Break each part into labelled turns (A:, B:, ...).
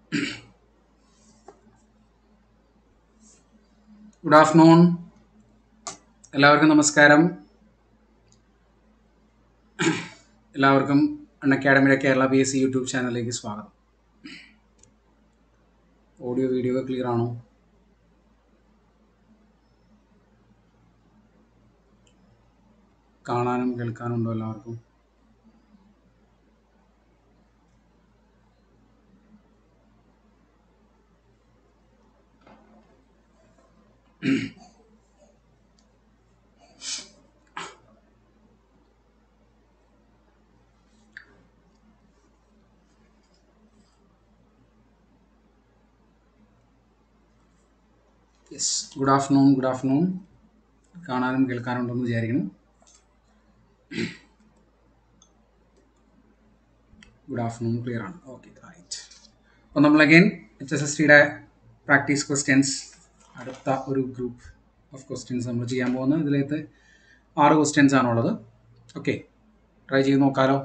A: good afternoon എല്ലാവർക്കും നമസ്കാരം എല്ലാവർക്കും അൺ അക്കാഡമിയുടെ Kerala B S C YouTube ചാനലിലേക്ക് സ്വാഗതം ഓഡിയോ വീഡിയോ ഒക്കെ ക്ലിയർ ആണോ കാണാനും കേൾക്കാനും ഉണ്ടോ എല്ലാവർക്കും yes good afternoon good afternoon കാണാനും കേൾക്കാനും ഉണ്ടെന്ന് വിചാരിക്കുന്നു ഗുഡ് ആഫ്റ്റർനൂൺ ക്ലിയർ ആണ് ഓക്കെ റൈറ്റ് അപ്പോൾ നമ്മൾ അഗൈൻ എച്ച് എസ് എസ് ടിയുടെ പ്രാക്ടീസ് ക്വസ്റ്റ്യൻസ് അടുത്ത ഒരു ഗ്രൂപ്പ് ഓഫ് ക്വസ്റ്റ്യൻസ് നമ്മൾ ചെയ്യാൻ പോകുന്നത് ഇതിലേക്ക് ആറ് ക്വസ്റ്റ്യൻസ് ആണുള്ളത് ഓക്കെ ട്രൈ ചെയ്ത് നോക്കാലോ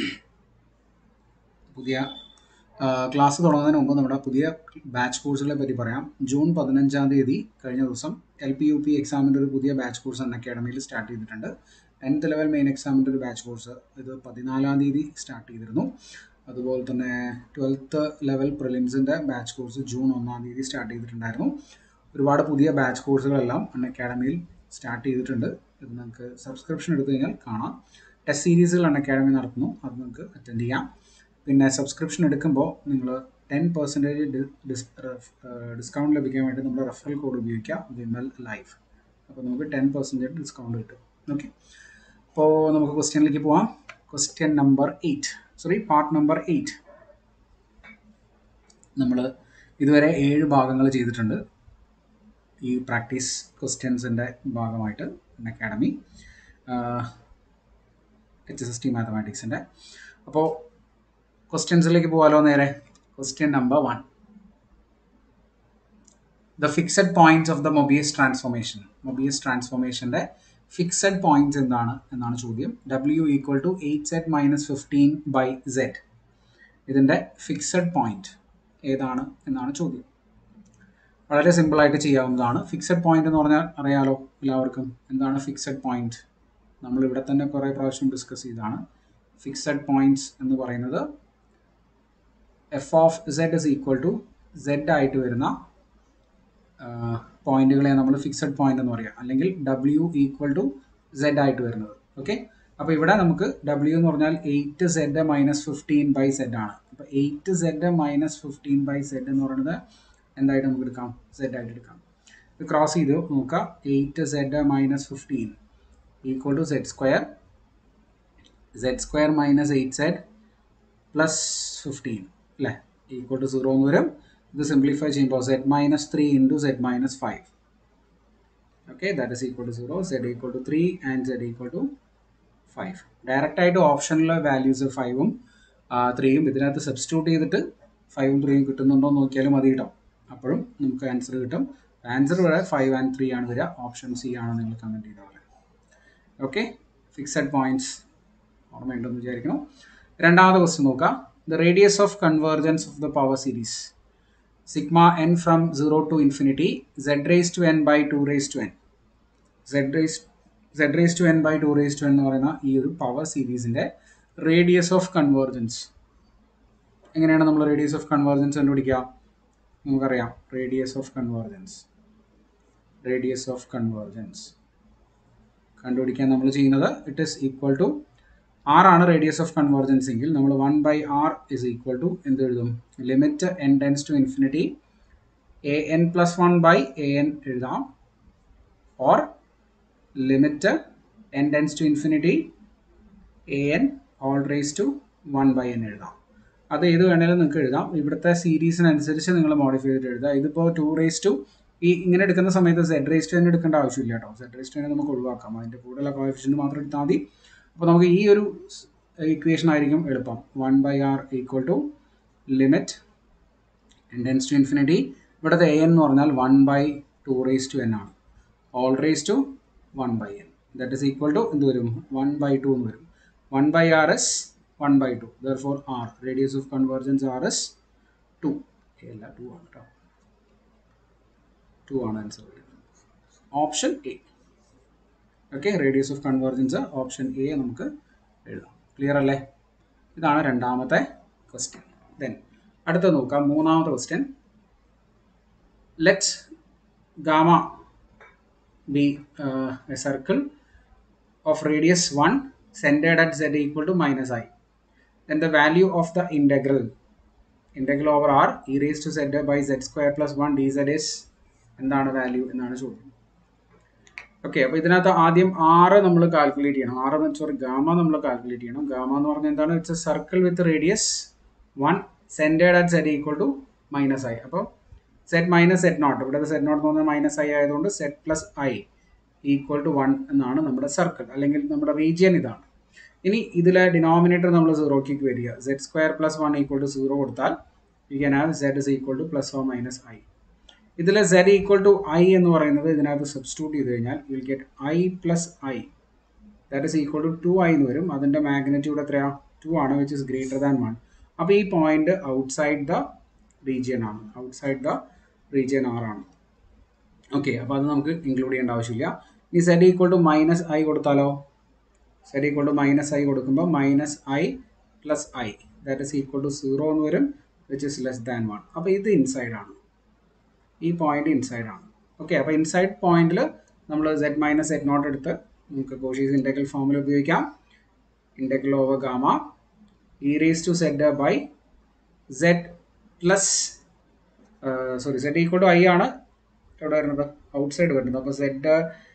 A: പുതിയ ക്ലാസ് തുടങ്ങുന്നതിന് മുമ്പ് നമ്മുടെ പുതിയ ബാച്ച് കോഴ്സുകളെ പറ്റി പറയാം ജൂൺ പതിനഞ്ചാം തീയതി കഴിഞ്ഞ ദിവസം എൽ പി യു പി എക്സാമിൻ്റെ ഒരു പുതിയ ബാച്ച് കോഴ്സ് എന്ന അക്കാഡമിയിൽ സ്റ്റാർട്ട് ചെയ്തിട്ടുണ്ട് ടെൻത്ത് ലെവൽ മെയിൻ എക്സാമിൻ്റെ ഒരു ബാച്ച് കോഴ്സ് ഇത് പതിനാലാം തീയതി സ്റ്റാർട്ട് ചെയ്തിരുന്നു അതുപോലെ തന്നെ ട്വൽത്ത് ലെവൽ പ്രിലിംസിൻ്റെ ബാച്ച് കോഴ്സ് ജൂൺ ഒന്നാം തീയതി സ്റ്റാർട്ട് ചെയ്തിട്ടുണ്ടായിരുന്നു ഒരുപാട് പുതിയ ബാച്ച് കോഴ്സുകളെല്ലാം അൺ അക്കാഡമിയിൽ സ്റ്റാർട്ട് ചെയ്തിട്ടുണ്ട് ഇത് നിങ്ങൾക്ക് സബ്സ്ക്രിപ്ഷൻ എടുത്തു കഴിഞ്ഞാൽ കാണാം ടെസ്റ്റ് സീരീസുകൾ അൺ അക്കാഡമി നടത്തുന്നു അത് നിങ്ങൾക്ക് അറ്റൻഡ് ചെയ്യാം പിന്നെ സബ്സ്ക്രിപ്ഷൻ എടുക്കുമ്പോൾ നിങ്ങൾ ടെൻ പെർസെൻറ്റേജ് ഡിസ്കൗണ്ട് ലഭിക്കാൻ വേണ്ടി നമ്മുടെ റെഫറൽ കോഡ് ഉപയോഗിക്കുക വിമൽ ലൈഫ് അപ്പോൾ നമുക്ക് ടെൻ പെർസെൻറ്റേജ് ഡിസ്കൗണ്ട് കിട്ടും ഓക്കെ അപ്പോൾ നമുക്ക് ക്വസ്റ്റ്യനിലേക്ക് പോവാം question number eight sorry part number eight നമ്മൾ ഇതുവരെ ഏഴ് ഭാഗങ്ങൾ ചെയ്തിട്ടുണ്ട് ഈ പ്രാക്ടീസ് ക്വസ്റ്റ്യൻസിൻ്റെ ഭാഗമായിട്ട് academy H S S T മാത്തമാറ്റിക്സിൻ്റെ അപ്പോൾ ക്വസ്റ്റ്യൻസിലേക്ക് പോകാലോ നേരെ question number one the fixed points of the Mobius transformation Mobius ട്രാൻസ്ഫോർമേഷൻ്റെ ഫിക്സഡ് പോയിന്റ്സ് എന്താണ് എന്നാണ് ചോദ്യം W equal to eight Z minus fifteen by Z ഇതിൻ്റെ ഫിക്സഡ് പോയിന്റ് ഏതാണ് എന്നാണ് ചോദ്യം വളരെ സിമ്പിളായിട്ട് ചെയ്യാവുന്നതാണ് ഫിക്സഡ് പോയിന്റ് എന്ന് പറഞ്ഞാൽ അറിയാലോ എല്ലാവർക്കും എന്താണ് ഫിക്സഡ് പോയിന്റ് നമ്മൾ ഇവിടെ തന്നെ കുറേ പ്രാവശ്യം ഡിസ്കസ് ചെയ്താണ് ഫിക്സഡ് പോയിന്റ്സ് എന്ന് പറയുന്നത് F of Z is equal to Z ആയിട്ട് വരുന്ന പോയിന്റുകളെ നമ്മൾ ഫിക്സഡ് പോയിന്റ് എന്ന് പറയാം അല്ലെങ്കിൽ ഡബ്ല്യു ഈക്വൽ ടു സെഡ് ആയിട്ട് വരുന്നത് ഓക്കെ അപ്പോൾ ഇവിടെ നമുക്ക് ഡബ്ല്യു എന്ന് പറഞ്ഞാൽ eight Z minus fifteen by Z ആണ് അപ്പോൾ eight Z minus fifteen by Z എന്ന് പറയുന്നത് എന്തായിട്ട് നമുക്ക് എടുക്കാം സെഡ് ആയിട്ട് എടുക്കാം ഇത് ക്രോസ് ചെയ്ത് നോക്കാം eight Z minus fifteen equal to Z square Z square minus eight Z plus fifteen അല്ലേ ഈക്വൽ ടു സീറോ എന്ന് വരും ഇത് സിംപ്ലിഫൈ ചെയ്യുമ്പോൾ Z minus three into Z minus five okay that is equal to zero Z equal to three and Z equal to five direct ആയിട്ട് ഓപ്ഷനിലെ values ഫൈവും ത്രീയും ഇതിനകത്ത് സബ്സ്റ്റിറ്റ്യൂട്ട് ചെയ്തിട്ട് ഫൈവും ത്രീയും കിട്ടുന്നുണ്ടോ എന്ന് നോക്കിയാലും മതി കേട്ടോ അപ്പോഴും നമുക്ക് ആൻസർ കിട്ടും ആൻസർ വരെ ഫൈവ് ആൻഡ് ത്രീ ആണ് വരിക ഓപ്ഷൻ സി ആണ് നിങ്ങൾ കമൻറ്റ് ചെയ്ത പോലെ ഓക്കെ ഫിക്സഡ് പോയിന്റ്സ് ഓർമ്മയുണ്ടെന്ന് വിചാരിക്കണം രണ്ടാമത്തെ ക്വസ്റ്റ്യൻ നോക്കാം the radius of convergence of the power series sigma N from zero to infinity Z raise to N by two raise to N Z raise Z raise to N by two raise to N എന്ന് പറയുന്ന ഈ ഒരു power സീരീസിൻ്റെ radius of convergence എങ്ങനെയാണ് നമ്മൾ radius of convergence കണ്ടുപിടിക്കുക നമുക്കറിയാം radius of convergence radius of convergence കണ്ടുപിടിക്കാൻ നമ്മൾ ചെയ്യുന്നത് it is equal to R ആണ് റേഡിയസ് ഓഫ് കൺവേർജൻസ് എങ്കിൽ നമ്മൾ one by R is equal to എന്ത് എഴുതും limit N tends to infinity A N plus one by A N എഴുതാം or limit N tends to infinity A N all raise to one by N എഴുതാം അത് ഏത് വേണേലും നിങ്ങൾക്ക് എഴുതാം ഇവിടുത്തെ സീരീസിനനുസരിച്ച് നിങ്ങൾ മോഡിഫൈ ചെയ്തിട്ട് എഴുതാം ഇതിപ്പോൾ ടു റേസ് ടു ഈ ഇങ്ങനെ എടുക്കുന്ന സമയത്ത് സെഡ് റേസ് ടു തന്നെ എടുക്കേണ്ട ആവശ്യമില്ല കേട്ടോ സെഡ് റേസ് ടു തന്നെ നമുക്ക് ഒഴിവാക്കാം അതിൻ്റെ കൂടുതലുള്ള കോഫിഷ്യൻ്റ് മാത്രം എടുത്താൽ മതി അപ്പോൾ നമുക്ക് ഈ ഒരു ഇക്വേഷൻ ആയിരിക്കും എളുപ്പം one by R equal to limit N tends to infinity ഇവിടുത്തെ എ എൻ എന്ന് പറഞ്ഞാൽ one by two raise to N ആണ് all raise to one by N that is equal to എന്ത് വരും വൺ ബൈ ടു എന്ന് വരും one by R is one by two therefore R radius of convergence R is two A അല്ല two ആണ് കേട്ടോ two ആണ് answer വരുന്നത് option A okay radius of convergence option A നമുക്ക് എഴുതാം clear അല്ലേ ഇതാണ് രണ്ടാമത്തെ ക്വസ്റ്റ്യൻ ദെൻ അടുത്ത നോക്കാം മൂന്നാമത്തെ question let gamma be a circle of radius one centred at Z equal to minus I then the value of the integral integral over R E raise to Z by Z square plus one D Z is എന്താണ് value എന്നാണ് ചോദ്യം okay അപ്പോൾ ഇതിനകത്ത് ആദ്യം ആറ് നമ്മൾ calculate ചെയ്യണം ആറ് സോറി ഗാമ നമ്മൾ കാൽക്കുലേറ്റ് ചെയ്യണം ഗാമ എന്ന് പറഞ്ഞാൽ എന്താണ് it's a circle with radius one centred at Z equal to minus I അപ്പോൾ സെറ്റ് മൈനസ് സെറ്റ് നോട്ട് ഇവിടെ സെറ്റ് നോട്ട് എന്ന് പറഞ്ഞാൽ മൈനസ് ഐ ആയതുകൊണ്ട് Z plus I equal to one എന്നാണ് നമ്മുടെ സർക്കിൾ അല്ലെങ്കിൽ നമ്മുടെ റീജിയൻ ഇതാണ് ഇനി ഇതിലെ ഡിനോമിനേറ്റർ നമ്മൾ സീറോക്ക് വരിക Z square plus one equal to zero കൊടുത്താൽ you can have Z is equal to plus or minus I ഇതിൽ സെഡ് ഈക്വൽ ടു ഐ എന്ന് പറയുന്നത് ഇതിനകത്ത് സബ്സ്റ്റിറ്റ്യൂട്ട് ചെയ്ത് കഴിഞ്ഞാൽ will get I plus I that is equal to two I എന്ന് വരും അതിൻ്റെ മാഗ്നറ്റ്യൂഡ് എത്രയാണ് ടു ആണ് which is greater than one അപ്പോൾ ഈ പോയിന്റ് ഔട്ട്സൈഡ് ദ റീജിയൻ ആണ് ഔട്ട്സൈഡ് ദ റീജിയൻ ആർ ആണ് ഓക്കെ അപ്പോൾ അത് നമുക്ക് ഇൻക്ലൂഡ് ചെയ്യേണ്ട ആവശ്യമില്ല ഇനി Z equal to minus I കൊടുത്താലോ Z equal to minus I കൊടുക്കുമ്പോൾ minus I plus I that is equal to zero എന്ന് വരും which is less than one അപ്പോൾ ഇത് ഇൻസൈഡ് ആണ് ഈ പോയിന്റ് ഇൻസൈഡ് ആണ് ഓക്കെ അപ്പോൾ ഇൻസൈഡ് പോയിന്റിൽ നമ്മൾ സെഡ് മൈനസ് സെഡ് നോട്ട് എടുത്ത് നമുക്ക് കോഷീസ് ഇൻറ്റഗ്രൽ ഫോമിൽ ഉപയോഗിക്കാം integral over gamma E raise to Z by Z plus sorry Z equal to I ആണ് എവിടെ വരുന്നത് ഔട്ട്സൈഡ് വരുന്നത് അപ്പോൾ സെഡ്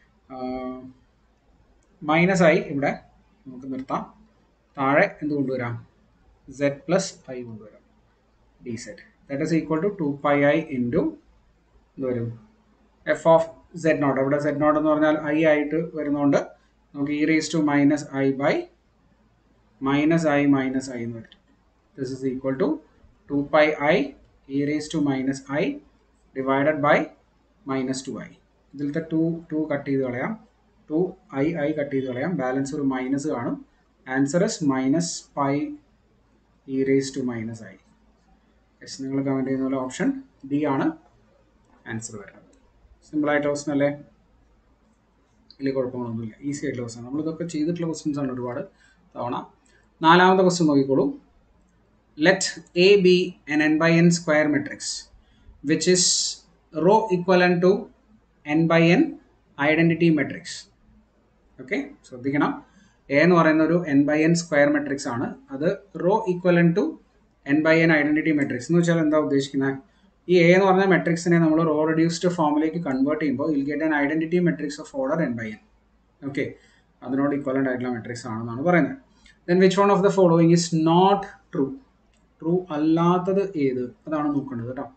A: മൈനസ് ഐ ഇവിടെ നമുക്ക് നിർത്താം താഴെ എന്ത് കൊണ്ടുവരാം സെഡ് പ്ലസ് ഐ കൊണ്ടുവരാം D Z that is equal to two pi I into എന്ത് വരും എഫ് ഓഫ് സെഡ് നോട്ട് അവിടെ സെഡ് നോട്ട് എന്ന് പറഞ്ഞാൽ ഐ ആയിട്ട് വരുന്നതുകൊണ്ട് നമുക്ക് E raise to minus I by minus I minus I എന്ന് വരും this is equal to two pi I E raise to minus I divided by minus two I ഇതിലത്തെ two two cut ചെയ്ത് കളയാം to I I cut ചെയ്ത് കളയാം balance ഒരു minus കാണും answer is minus pi E raise to minus I yes നിങ്ങൾ comment ചെയ്യുന്ന പോലെ ഓപ്ഷൻ ഡി ആണ് ആൻസർ വരുന്നത് സിമ്പിളായിട്ട് ക്വസ്റ്റൻ അല്ലേ വലിയ കുഴപ്പങ്ങളൊന്നുമില്ല ഈസി ആയിട്ടുള്ള ക്വസ്റ്റൻ നമ്മളിതൊക്കെ ചെയ്തിട്ടുള്ള ക്വസ്റ്റൻസ് ആണ് ഒരുപാട് തവണ നാലാമത്തെ ക്വസ്റ്റൻ നോക്കിക്കോളൂ let A be N N by N square matrix which is row equivalent to N by N identity matrix okay ശ്രദ്ധിക്കണം എ എന്ന് പറയുന്ന ഒരു N by N square matrix ആണ് അത് row equivalent to N by N identity matrix എന്ന് വെച്ചാൽ എന്താ ഉദ്ദേശിക്കുന്നത് ഈ എ എന്ന് പറഞ്ഞ മെട്രിക്സിനെ നമ്മൾ റോ റെഡ്യൂസ്ഡ് ഫോമിലേക്ക് കൺവേർട്ട് ചെയ്യുമ്പോൾ will get N identity matrix of order N by N okay അതിനോട് ഇക്വലൻ്റ് ആയിട്ടുള്ള മെട്രിക്സ് ആണെന്നാണ് പറയുന്നത് then which one of the following is not true true അല്ലാത്തത് ഏത് അതാണ് നോക്കേണ്ടത് കേട്ടോ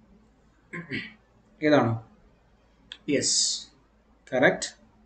A: ഏതാണ് യെസ് കറക്റ്റ്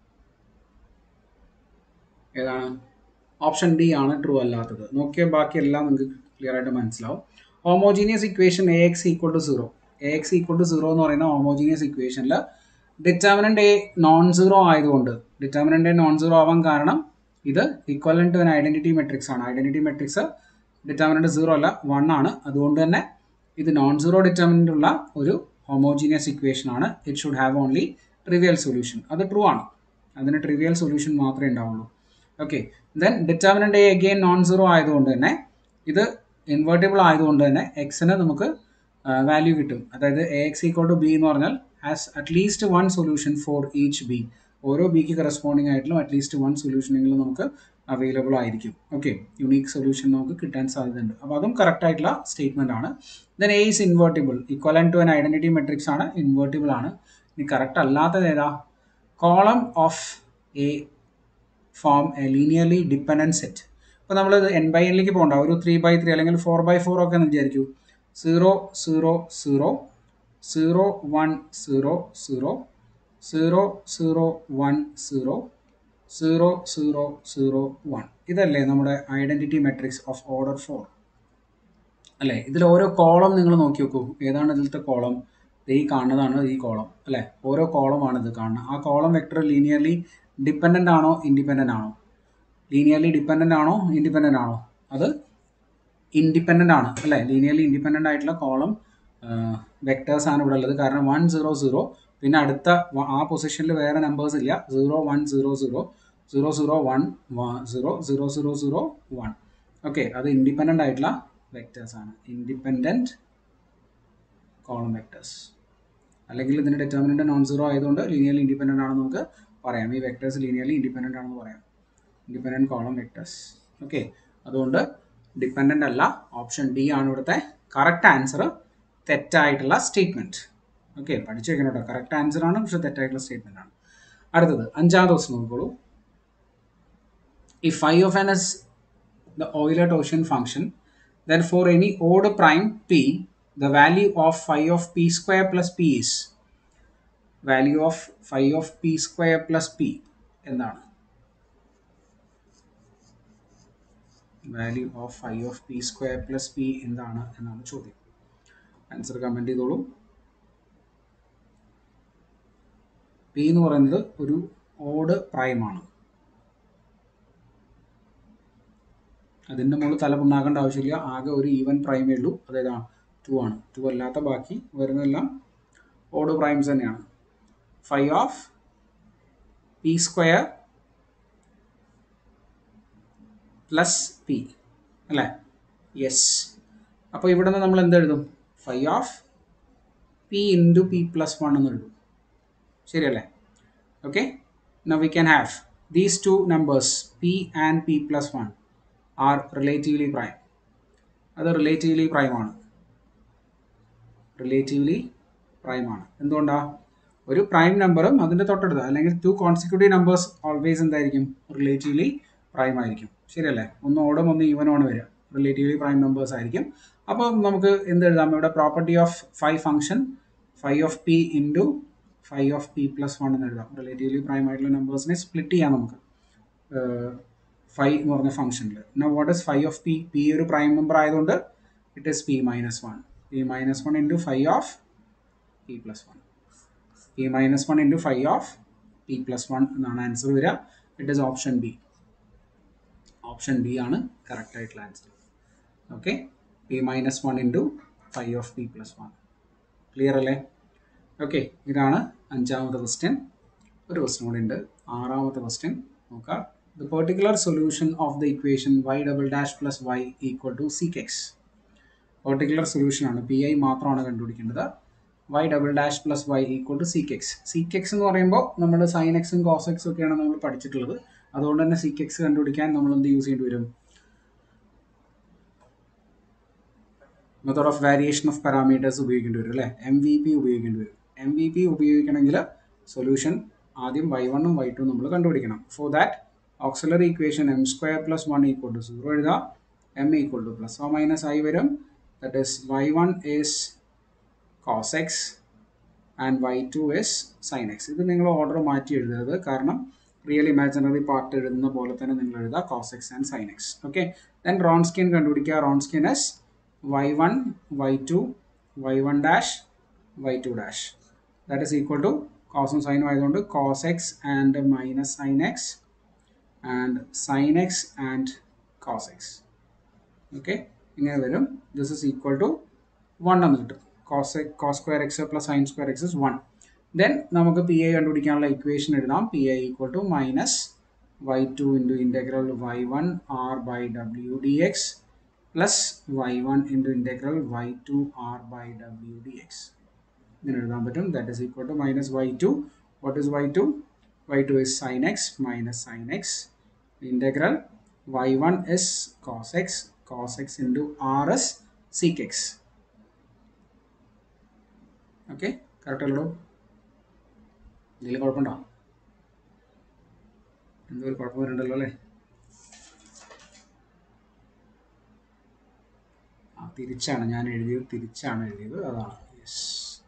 A: ഏതാണ് ഓപ്ഷൻ ഡി ആണ് ട്രൂ അല്ലാത്തത് നോക്കിയ ബാക്കിയെല്ലാം നിങ്ങൾക്ക് ക്ലിയർ ആയിട്ട് മനസ്സിലാവും homogeneous equation A X equal to zero A X equal to zero എന്ന് പറയുന്ന ഹോമോജീനിയസ് ഇക്വേഷനിൽ ഡിറ്റർമിനൻ്റ് എ നോൺ സീറോ ആയതുകൊണ്ട് ഡിറ്റർമിനൻ്റ് എ നോൺ സീറോ ആവാൻ കാരണം ഇത് equivalent to N identity matrix ആണ് ഐഡൻറ്റിറ്റി മെട്രിക്സ് ഡിറ്റർമിനൻ്റ് സീറോ അല്ല വൺ ആണ് അതുകൊണ്ട് തന്നെ ഇത് നോൺ സീറോ ഡിറ്റർമിനൻ്റ് ഉള്ള ഒരു ഹോമോജീനിയസ് ഇക്വേഷൻ ആണ് it should have only trivial solution അത് ട്രൂ ആണ് അതിന് ട്രിവിയൽ സൊല്യൂഷൻ മാത്രമേ ഉണ്ടാവുള്ളൂ okay then determinant A again non zero ആയതുകൊണ്ട് തന്നെ ഇത് ഇൻവേർട്ടിബിൾ ആയതുകൊണ്ട് തന്നെ എക്സിന് നമുക്ക് വാല്യൂ കിട്ടും അതായത് A X equal to B എന്ന് പറഞ്ഞാൽ has at least one solution for each B ഓരോ ബിക്ക് കറസ്പോണ്ടിങ് ആയിട്ടുള്ള അറ്റ്ലീസ്റ്റ് വൺ സൊല്യൂഷനെങ്കിലും നമുക്ക് അവൈലബിൾ ആയിരിക്കും ഓക്കെ യുണീക്ക് സൊല്യൂഷൻ നമുക്ക് കിട്ടാൻ സാധ്യതയുണ്ട് അപ്പോൾ അതും കറക്റ്റ് ആയിട്ടുള്ള സ്റ്റേറ്റ്മെന്റ് ആണ് then A is invertible equivalent to n identity matrix ആണ് ഇൻവേർട്ടിബിൾ ആണ് ഇനി കറക്റ്റ് അല്ലാത്തത് ഏതാ column of A form a linearly dependent set ഇപ്പോൾ നമ്മൾ എൻ ബൈ എന്നിലേക്ക് പോകണ്ട ഒരു ത്രീ ബൈ ത്രീ അല്ലെങ്കിൽ ഫോർ ബൈ ഫോർ ഒക്കെ എന്ന് വിചാരിക്കൂ zero zero zero zero one zero zero zero zero one zero zero zero zero one ഇതല്ലേ നമ്മുടെ identity matrix of order four അല്ലേ ഇതിൽ ഓരോ കോളം നിങ്ങൾ നോക്കി നോക്കൂ ഏതാണ് ഇതിലത്തെ കോളം ഈ കാണുന്നതാണ് ഈ കോളം അല്ലേ ഓരോ കോളമാണ് ഇത് കാണുന്നത് ആ കോളം വെക്ടർ ലീനിയർലി ഡിപ്പെൻഡൻ്റ് ആണോ ഇൻഡിപെൻഡൻ്റ് ആണോ ലീനിയർലി ഡിപ്പെൻഡൻ്റ് ആണോ ഇൻഡിപെൻഡൻ്റ് ആണോ അത് ഇൻഡിപെൻഡൻ്റ് ആണ് അല്ലേ ലീനിയർലി ഇൻഡിപെൻഡൻ്റ് ആയിട്ടുള്ള കോളം വെക്ടേഴ്സ് ആണ് ഇവിടെ ഉള്ളത് കാരണം വൺ സീറോ സീറോ പിന്നെ അടുത്ത വ- ആ പൊസിഷനിൽ വേറെ നമ്പേഴ്സ് ഇല്ല zero one zero zero zero zero one zero zero zero zero one okay അത് ഇൻഡിപെൻഡൻ്റ് ആയിട്ടുള്ള വെക്ടേഴ്സ് ആണ് ഇൻഡിപെൻഡൻറ്റ് കോളം വെക്ടേഴ്സ് അല്ലെങ്കിൽ ഇതിൻ്റെ ഡിറ്റർമിനൻ്റ് നോൺ സീറോ ആയതുകൊണ്ട് ലീനിയർലി ഇൻഡിപെൻഡൻ്റ് ആണെന്ന് നമുക്ക് പറയാം ഈ വെക്ടേഴ്സ് ലീനിയർലി ഇൻഡിപെൻഡൻ്റ് ആണെന്ന് പറയാം ഇൻഡിപെൻഡൻറ്റ് കോളം വെക്ടേഴ്സ് ഓക്കെ അതുകൊണ്ട് ഡിപ്പെൻഡൻ്റ് അല്ല ഓപ്ഷൻ ഡി ആണ് ഇവിടുത്തെ കറക്റ്റ് ആൻസർ തെറ്റായിട്ടുള്ള സ്റ്റേറ്റ്മെൻറ്റ് ഓക്കെ പഠിച്ചു വെക്കണം കേട്ടോ കറക്റ്റ് ആൻസർ ആണ് പക്ഷെ തെറ്റായിട്ടുള്ള സ്റ്റേറ്റ്മെൻ്റ് ആണ് അടുത്തത് അഞ്ചാം ദിവസം നോക്കിക്കോളൂ if phi of n is the Euler-Taussian function, then for any odd prime p, the value of phi of p square plus p is value of phi of p square plus p എന്താണ് value of phi of p square plus p എന്താണ് എന്നാണ് ചോദ്യം answer comment ചെയ്തോളൂ P എന്ന് പറയുന്നത് ഒരു odd പ്രൈമാണ് അതിൻ്റെ മുകളിൽ തല പുണ്ണാക്കേണ്ട ആവശ്യമില്ല ആകെ ഒരു ഈവൻ പ്രൈമേ ഉള്ളൂ അതായത് ടു ആണ് ടു അല്ലാത്ത ബാക്കി വരുന്നതെല്ലാം ഓഡ് പ്രൈംസ് തന്നെയാണ് phi of p square plus p അല്ലേ യെസ് അപ്പോൾ ഇവിടെ നിന്ന് നമ്മൾ എന്ത് എഴുതും phi of p into p plus one എന്ന് എഴുതും ശരിയല്ലേ okay now we can have these two numbers p and p plus one are relatively prime അത് റിലേറ്റീവ്ലി പ്രൈമാണ് റിലേറ്റീവ്ലി പ്രൈമാണ് എന്തുകൊണ്ടാണ് ഒരു പ്രൈം നമ്പറും അതിൻ്റെ തൊട്ടടുത്ത് അല്ലെങ്കിൽ ടു കോൺസിക്യൂട്ടീവ് നമ്പേഴ്സ് ഓൾവേസ് എന്തായിരിക്കും റിലേറ്റീവ്ലി പ്രൈം ആയിരിക്കും ശരിയല്ലേ ഒന്ന് ഓടും ഒന്ന് ഈവനുമാണ് വരിക റിലേറ്റീവ്ലി പ്രൈം നമ്പേഴ്സ് ആയിരിക്കും അപ്പോൾ നമുക്ക് എന്ത് എഴുതാം ഇവിടെ property of phi function phi of p into phi of p plus one എന്ന് എഴുതാം റിലേറ്റീവ്ലി പ്രൈം ആയിട്ടുള്ള നമ്പേഴ്സിനെ സ്പ്ലിറ്റ് ചെയ്യാം നമുക്ക് ഫൈവ് എന്ന് പറഞ്ഞ ഫംഗ്ഷനിൽ പിന്നെ what is phi of p p ഒരു പ്രൈം നമ്പർ ആയതുകൊണ്ട് it is p minus one p minus one into phi of p plus one p minus one into phi of p plus one എന്നാണ് answer വരിക it is option B option B ആണ് correct ആയിട്ടുള്ള answer okay p minus one into phi of p plus one clear അല്ലേ okay ഇതാണ് അഞ്ചാമത്തെ question ഒരു question കൂടി ഉണ്ട് ആറാമത്തെ ക്വസ്റ്റ്യൻ നോക്കാം the particular solution of the equation y double dash plus y equal to sec x particular solution ആണ് p i മാത്രമാണ് കണ്ടുപിടിക്കേണ്ടത് y double dash plus y equal to sec x sec x എന്ന് പറയുമ്പോൾ നമ്മൾ sign എക്സും cos എക്സും ഒക്കെയാണ് നമ്മൾ പഠിച്ചിട്ടുള്ളത് അതുകൊണ്ട് തന്നെ സിക് എക്സ് കണ്ടുപിടിക്കാൻ നമ്മൾ എന്ത് യൂസ് ചെയ്യേണ്ടി വരും method of variation of parameters ഉപയോഗിക്കേണ്ടി വരും അല്ലേ എം വി പി ഉപയോഗിക്കേണ്ടി വരും എം വി പി ഉപയോഗിക്കണമെങ്കിൽ സൊല്യൂഷൻ ആദ്യം വൈ വണ്ണും വൈ ടു നമ്മൾ കണ്ടുപിടിക്കണം for that auxiliary equation m square plus one equal to zero എഴുതാം m equal to plus or minus ആയി വരും that is y one is cos x and y two is sine x ഇത് നിങ്ങൾ order മാറ്റി എഴുതരുത് കാരണം real imaginary part എഴുതുന്ന പോലെ തന്നെ നിങ്ങൾ എഴുതുക cos x and sine x okay then Wronskian കണ്ടുപിടിക്കുക Wronskian is y one y two y one dash y two dash that is equal to കോസും സൈനും ആയതുകൊണ്ട് cos x and minus sine x and sine x and cos x okay ഇങ്ങനെ വരും this is equal to one എന്ന് കിട്ടും cos cos square x plus sine square x is one then നമുക്ക് p i കണ്ടുപിടിക്കാനുള്ള equation എഴുതാം P I equal to minus y two into integral y one R by W D x plus y one into integral y two R by W D x ഇങ്ങനെ എഴുതാൻ പറ്റും that is equal to minus y two what is y two y two is sine x minus sine x integral y one is cos x cos x into R S sec x okay correct അല്ലടോ എന്തെങ്കിലും കുഴപ്പമുണ്ടോ എന്തോ ഒരു കുഴപ്പം വരുന്നുണ്ടല്ലോ അല്ലേ ആ തിരിച്ചാണ് ഞാൻ എഴുതിയത് തിരിച്ചാണ് എഴുതിയത് അതാണ് യെസ്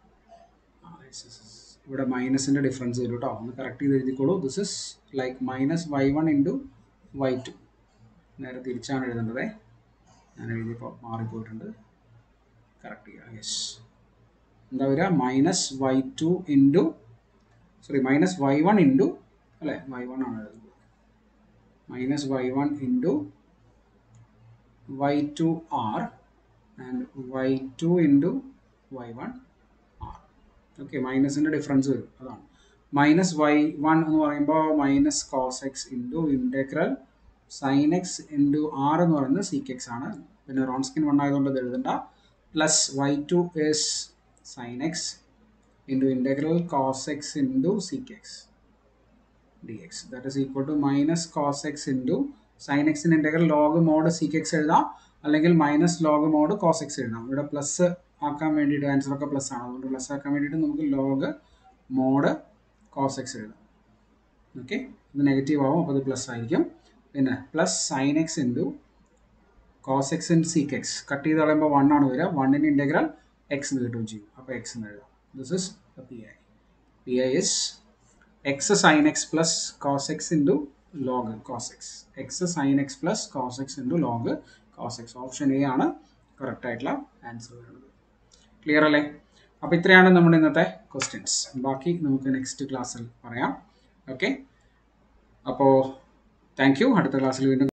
A: ഇവിടെ മൈനസിൻ്റെ ഡിഫറൻസ് വരും കേട്ടോ ഒന്ന് കറക്റ്റ് ചെയ്ത് എഴുതിക്കോളൂ this is like minus y one into y two നേരെ തിരിച്ചാണ് എഴുതേണ്ടത് ഞാൻ എഴുതിയപ്പോൾ മാറിപ്പോയിട്ടുണ്ട് കറക്റ്റ് ചെയ്യുക യെസ് എന്താ വരിക minus y two into sorry minus y one into അല്ലേ വൈ വൺ ആണ് എഴുതുന്നത് minus y one into y two r and y two into y one r okay മൈനസിൻ്റെ ഡിഫറൻസ് വരും അതാണ് മൈനസ് വൈ വൺ എന്ന് പറയുമ്പോൾ minus cos x into integral sine x into r എന്ന് പറയുന്നത് സീക്ക് എക്സ് ആണ് പിന്നെ റോൺ സ്കിൻ വൺ ആയതുകൊണ്ട് ഇത് എഴുതണ്ട plus y two is sine x into integral cos x into sec x d x that is equal to minus cos x into sine എക്സിൻ്റെ integral log mod sec x എഴുതാം അല്ലെങ്കിൽ minus log mod cos x എഴുതാം ഇവിടെ plus ആക്കാൻ വേണ്ടിയിട്ട് answer ഒക്കെ plus ആണ് അതുകൊണ്ട് പ്ലസ് ആക്കാൻ വേണ്ടിയിട്ട് നമുക്ക് ലോഗ് മോഡ് കോസ് എക്സ് എഴുതാം ഓക്കെ ഇത് നെഗറ്റീവ് ആവും അപ്പോൾ ഇത് പ്ലസ് ആയിരിക്കും പിന്നെ plus sine x into cos x into sec x cut ചെയ്ത് കളയുമ്പോൾ വൺ ആണ് വരിക വണ്ണിൻ്റെ ഇൻറ്റഗ്രൽ എക്സ് എന്ന് കിട്ടുകയും ചെയ്യും അപ്പോൾ എക്സ് എന്ന് എഴുതാം this is p i p i is x sine x plus cos x into log cos x x sine x plus cos x into log cos x option A ആണ് correct ആയിട്ടുള്ള answer വരുന്നത് clear അല്ലേ അപ്പോൾ ഇത്രയാണ് നമ്മുടെ ഇന്നത്തെ questions ബാക്കി നമുക്ക് നെക്സ്റ്റ് ക്ലാസ്സിൽ പറയാം ഓക്കെ അപ്പോൾ താങ്ക് യു അടുത്ത ക്ലാസ്സിൽ വീണ്ടും